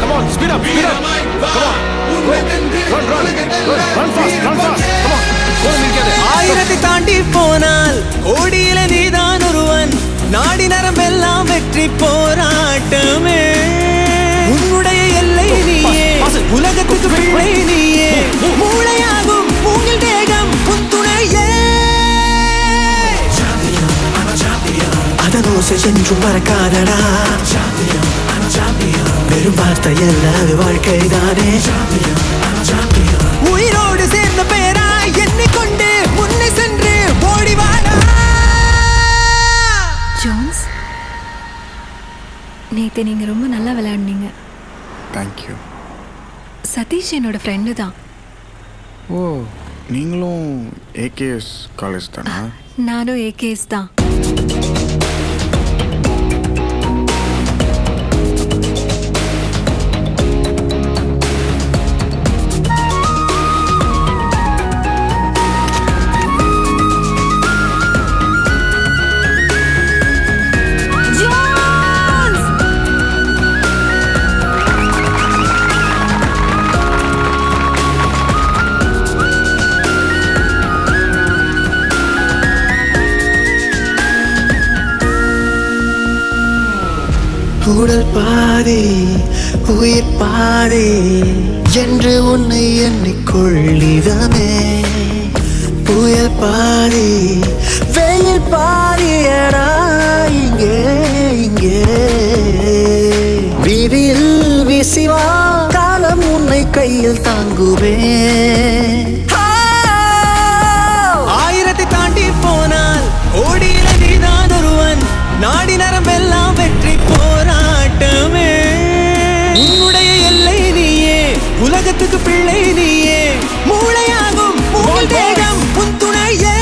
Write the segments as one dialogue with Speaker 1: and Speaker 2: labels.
Speaker 1: Come on, speed up, speed up. Come on. Go. Run, run, run, run fast, run fast. Come on. Go and get it.
Speaker 2: ஆயிரத்தை தாண்டி போனால் கோடியில நீதான் ஒருவன் நாடி நரம்பெல்லாம் வெற்றி போராட்டமே உன்னுடைய எல்லை நீயே உலகத்துக்கு பிள்ளை நீயே மூளையாகும் உங்கள் தேகம் உன் துணையே அதனோசை என்றும் மறக்காதடா வெறும் வார்த்தை எல்லாது வாழ்க்கைதானே உயிரோடு சேர்ந்த பெயராய் எண்ணிக்கொண்டு முன்னே சென்று ஓடி வாடா
Speaker 3: ஜோன்ஸ் நேத்து நீங்க ரொம்ப நல்லா விளையாடுனீங்க
Speaker 4: தேங்க்யூ
Speaker 3: சதீஷ் என்னோட ஃப்ரெண்டு தான்
Speaker 4: ஓ நீங்களும் ஏகேஎஸ் காலேஜ் தானா
Speaker 3: நானும் ஏகேஎஸ் தான்
Speaker 2: உடல் பாதி உயிர் பாதி என்று உன்னை எண்ணிக்கொள்ளிதமே புயல் பாதி வெயில் பாதியடா இங்கே இங்கே வீதியில் வீசிவா காலம் உன்னை கையில் தாங்குவே ஆயிரத்தை தாண்டி போனால் ஓடியில நீதான் ஒருவன் நாடி நரம்பெல்லாம் வெற்றி போராட்டமே உன்னுடைய எல்லை நீயே உலகத்துக்கு பிள்ளை நீயே மூளையாகும் உங்கள் தேகம் உன் துணையே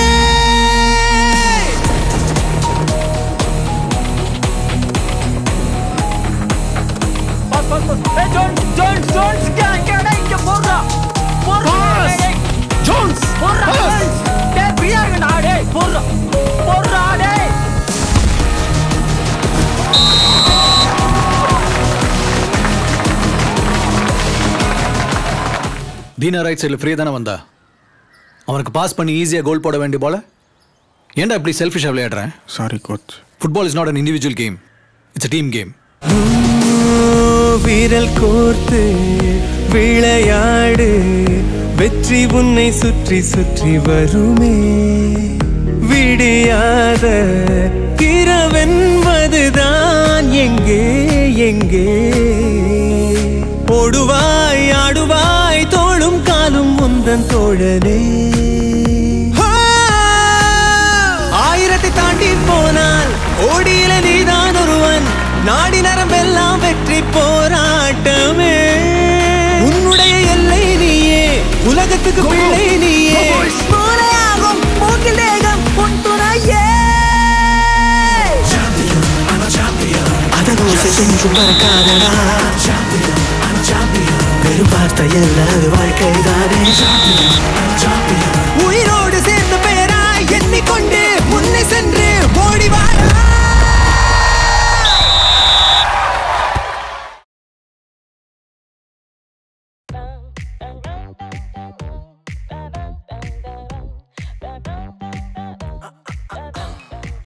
Speaker 5: Pass, pass, pass. Hey, Jones, Jones, Jones, get, get, hey, இங்க போடுறா. போடுறா,
Speaker 1: Pass.
Speaker 5: டேய், டேய்.
Speaker 1: Jones.
Speaker 5: போடுறா,
Speaker 1: Pass.
Speaker 5: Jones. டேய், free ஆ இருங்கடா, டேய், போடுறா. போடுறா, டேய்.
Speaker 1: தீனா ரைட் சைடில் ஃப்ரீ தானே வந்தா அவனுக்கு பாஸ் பண்ணி ஈஸியாக கோல் போட வேண்டிய போல ஏன்டா இப்படி செல்ஃபிஷாக விளையாடுறேன்
Speaker 4: sorry coach
Speaker 1: football is not an individual game it's a team game
Speaker 2: விரல் கோர்த்து விளையாடு வெற்றி உன்னை சுற்றி சுற்றி வருமே விடியாத இரவென்பதுதான் எங்கே எங்கே ஓடுவாய் ஆடுவாய் தோளும் காலும் முந்தன் தோழனே ஆயிரத்தை தாண்டி போனால் ஓடியில நீதான் ஒருவன் நாடி நரம்பெல்லாம் வெற்றி போராட்டமே உன்னுடைய எல்லை நீயே உலகத்துக்கு பிள்ளை நீயே மூளையாகும் மூக்கில் தேகம் உன் துணையே அதனோசை சென்றும் மறக்காதடா வெறும் வார்த்தை எல்லாது வாழ்க்கைதானே